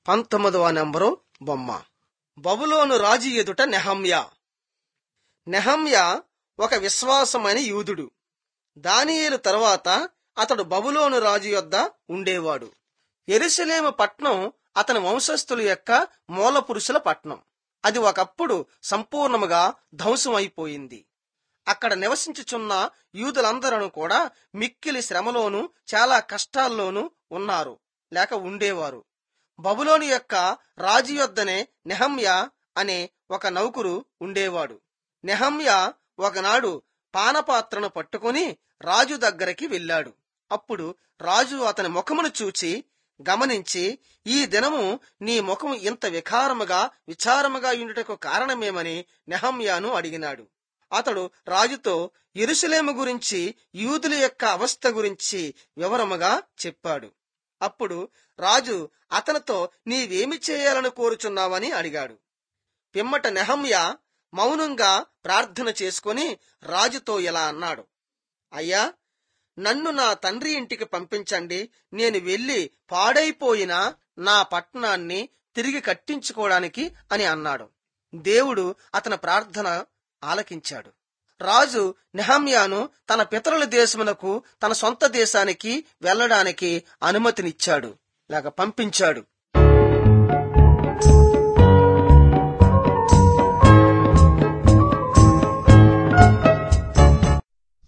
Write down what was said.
పంతొమ్మిదవ నెంబరు బొమ్మ బబులోను రాజు ఎదుట నెహమ్య నెహమ్య ఒక విశ్వాసమైన యూదుడు దానియేలు తరువాత అతడు బబులోను రాజు యొద్ద ఉండేవాడు ఎరుసలేము పట్నం అతని వంశస్థుల యొక్క మూల పురుషుల పట్నం అది ఒకప్పుడు సంపూర్ణముగా ధ్వంసమైపోయింది అక్కడ నివసించుచున్న యూదులందరూ కూడా మిక్కిలి శ్రమలోను చాలా కష్టాల్లోనూ ఉన్నారు లేక ఉండేవారు బబులోని యొక్క రాజు యొద్దనే నెహమ్య అనే ఒక నౌకురు ఉండేవాడు నెహమ్య ఒకనాడు పానపాత్రను పట్టుకుని రాజు దగ్గరికి వెళ్ళాడు అప్పుడు రాజు అతని ముఖమును చూచి గమనించి ఈ దినము నీ ముఖము ఇంత వికారముగా విచారముగా ఉండుటకు కారణమేమని నెహమ్యాను అడిగినాడు అతడు రాజుతో ఎరుసలేము గురించి యూదుల యొక్క అవస్థ గురించి వివరముగా చెప్పాడు అప్పుడు రాజు అతనితో నీవేమి చేయాలని కోరుచున్నావని అడిగాడు పిమ్మట నెహమ్య మౌనంగా ప్రార్థన చేసుకుని రాజుతో ఇలా అన్నాడు అయ్యా నన్ను నా తండ్రి ఇంటికి పంపించండి నేను వెళ్లి పాడైపోయిన నా పట్టణాన్ని తిరిగి కట్టించుకోవడానికి అని అన్నాడు దేవుడు అతని ప్రార్థన ఆలకించాడు రాజు నెహమ్యాను తన పితరుల దేశమునకు తన సొంత దేశానికి వెళ్లడానికి అనుమతినిచ్చాడు లేక పంపించాడు